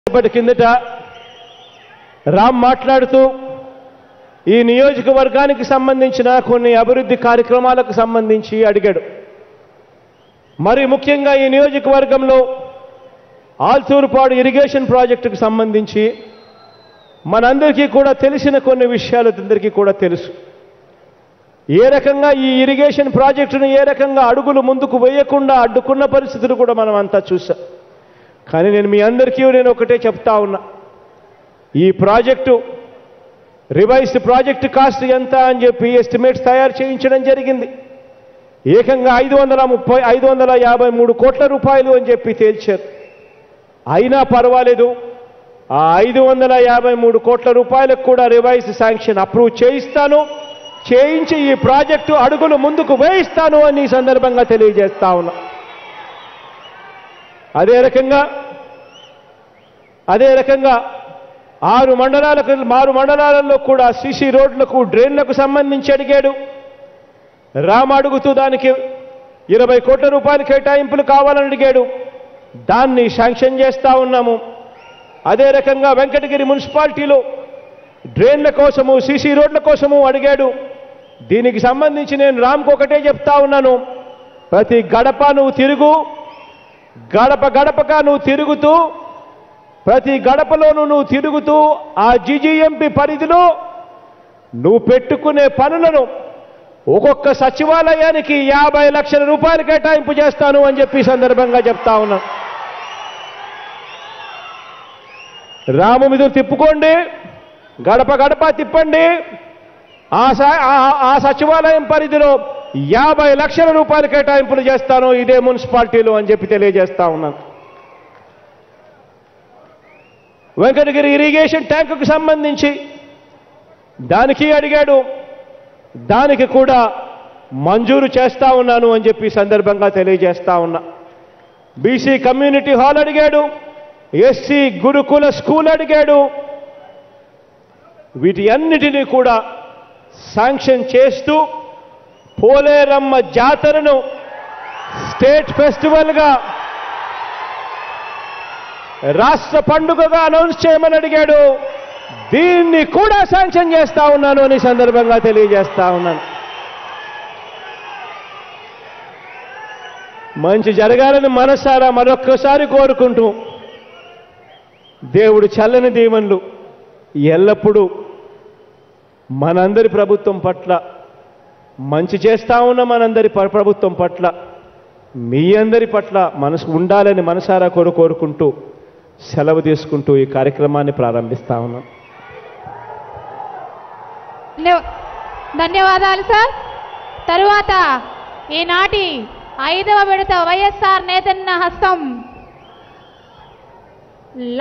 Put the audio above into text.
సేపటి కిందట రామ్ మాట్లాడుతూ ఈ నియోజకవర్గానికి సంబంధించిన కొన్ని అభివృద్ధి కార్యక్రమాలకు సంబంధించి అడిగాడు మరి ముఖ్యంగా ఈ నియోజకవర్గంలో ఆల్తూరుపాడు ఇరిగేషన్ ప్రాజెక్టుకు సంబంధించి మనందరికీ కూడా తెలిసిన కొన్ని విషయాలు అందరికీ కూడా తెలుసు ఏ రకంగా ఈ ఇరిగేషన్ ప్రాజెక్టును ఏ రకంగా అడుగులు ముందుకు వేయకుండా అడ్డుకున్న పరిస్థితులు కూడా మనం అంతా చూసాం కానీ నేను మీ అందరికీ నేను ఒకటే చెప్తా ఉన్నా ఈ ప్రాజెక్టు రివైజ్డ్ ప్రాజెక్టు కాస్ట్ ఎంత అని చెప్పి ఎస్టిమేట్స్ తయారు చేయించడం జరిగింది ఏకంగా ఐదు వందల ముప్పై ఐదు వందల యాభై మూడు కోట్ల రూపాయలు అని చెప్పి తేల్చారు అయినా పర్వాలేదు ఆ ఐదు వందల యాభై మూడు కోట్ల రూపాయలకు కూడా రివైజ్ శాంక్షన్ అప్రూవ్ చేయిస్తాను చేయించి ఈ ప్రాజెక్టు అడుగులు ముందుకు వేయిస్తాను అని ఈ సందర్భంగా తెలియజేస్తా ఉన్నా అదే రకంగా అదే రకంగా ఆరు మండలాలకు ఆరు మండలాలలో కూడా సిసి రోడ్లకు డ్రైన్లకు సంబంధించి అడిగాడు రామ్ అడుగుతూ దానికి ఇరవై కోట్ల రూపాయల కేటాయింపులు కావాలని అడిగాడు దాన్ని శాంక్షన్ చేస్తా ఉన్నాము అదే రకంగా వెంకటగిరి మున్సిపాలిటీలో డ్రైన్ల కోసము సీసీ రోడ్ల కోసము అడిగాడు దీనికి సంబంధించి నేను రామ్కు ఒకటే చెప్తా ఉన్నాను ప్రతి గడప నువ్వు తిరుగు గడప గడపగా నువ్వు తిరుగుతూ ప్రతి గడపలోనూ నువ్వు తిరుగుతూ ఆ జిజిఎంపి పరిధిలో నువ్వు పెట్టుకునే పనులను ఒక్కొక్క సచివాలయానికి యాభై లక్షల రూపాయలు కేటాయింపు చేస్తాను అని చెప్పి ఈ సందర్భంగా చెప్తా ఉన్నాను రాము మీద తిప్పుకోండి గడప గడప తిప్పండి ఆ స- ఆ- ఆ సచివాలయం పరిధిలో యాభై లక్షల రూపాయలు కేటాయింపులు చేస్తాను ఇదే మున్సిపాలిటీలో అని చెప్పి తెలియజేస్తా ఉన్నాను వెంకటగిరి ఇరిగేషన్ ట్యాంకుకు సంబంధించి దానికి అడిగాడు దానికి కూడా మంజూరు చేస్తా ఉన్నాను అని చెప్పి ఈ సందర్భంగా తెలియజేస్తా ఉన్నా బీసీ కమ్యూనిటీ హాల్ అడిగాడు ఎస్సీ గురుకుల స్కూల్ అడిగాడు వీటి అన్నిటినీ కూడా శాంక్షన్ చేస్తూ పోలేరమ్మ జాతరను స్టేట్ ఫెస్టివల్గా రాష్ట్ర పండుగగా అనౌన్స్ చేయమని అడిగాడు దీన్ని కూడా శాంక్షన్ చేస్తా ఉన్నాను అని ఈ సందర్భంగా తెలియజేస్తా ఉన్నాను మంచి జరగాలని మనసారా మరొక్కసారి కోరుకుంటూ దేవుడు చల్లని దీవెనలు ఎల్లప్పుడూ మనందరి ప్రభుత్వం పట్ల మంచి చేస్తా ఉన్న మనందరి ప- ప్రభుత్వం పట్ల మీ అందరి పట్ల మనసు ఉండాలని మనసారా కోరు కోరుకుంటూ సెలవు తీసుకుంటూ ఈ కార్యక్రమాన్ని ప్రారంభిస్తా ఉన్నాం ధన్య- ధన్యవాదాలు సార్ తరువాత ఈనాటి ఐదవ విడత వైఎస్ఆర్ నేతన్న హస్తం